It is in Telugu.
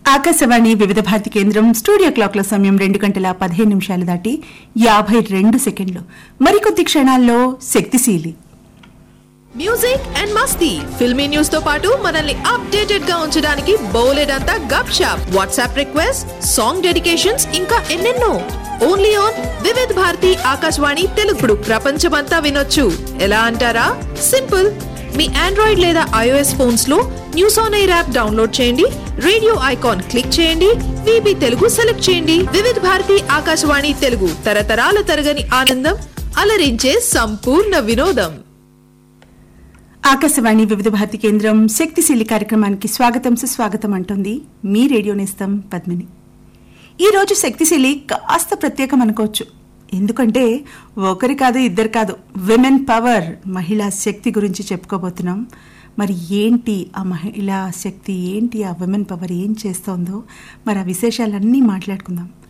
ఆకాశవాణి వివిధ భారతి కేంద్రం స్టూడియో క్లాక్ల సమయం రెండు గంటల పదిహేను నిమిషాలు దాటి యాభై రెండు సెకండ్లు మరికొద్ది క్షణాల్లో శక్తిశీలి మ్యూజిక్ అండ్ మస్తీ ఫిల్మీ న్యూస్ తో పాటు మనల్ని అప్డేటెడ్ గా ఉంచడానికి బౌలెడ్ అంతా Gup Shup WhatsApp request song dedications ఇంకా ఎన్నెన్నో ఓన్లీ ఆన్ వివిధ్ భారతి ఆకాశవాణి తెలుగుడు ప్రపంచమంతా వినొచ్చు ఎలా అంటారా సింపుల్ మీ ఆండ్రాయిడ్ లేదా ఐఓఎస్ ఫోన్స్ లో news on air app download చేయండి రేడియో ఐకాన్ క్లిక్ చేయండి విబి తెలుగు సెలెక్ట్ చేయండి వివిధ్ భారతి ఆకాశవాణి తెలుగు తరతరాల తరగని ఆనందం అలరించే సంపూర్ణ వినోదం ఆకాశవాణి వివిధ భారతి కేంద్రం శక్తిశీలి కార్యక్రమానికి స్వాగతం సుస్వాగతం అంటుంది మీ రేడియో నేస్తం పద్మిని ఈ రోజు శక్తిశీలి కాస్త ప్రత్యేకం అనుకోవచ్చు ఎందుకంటే ఒకరి కాదు ఇద్దరు కాదు విమెన్ పవర్ మహిళా శక్తి గురించి చెప్పుకోబోతున్నాం మరి ఏంటి ఆ మహిళా శక్తి ఏంటి ఆ విమెన్ పవర్ ఏం చేస్తోందో మరి ఆ విశేషాలన్నీ మాట్లాడుకుందాం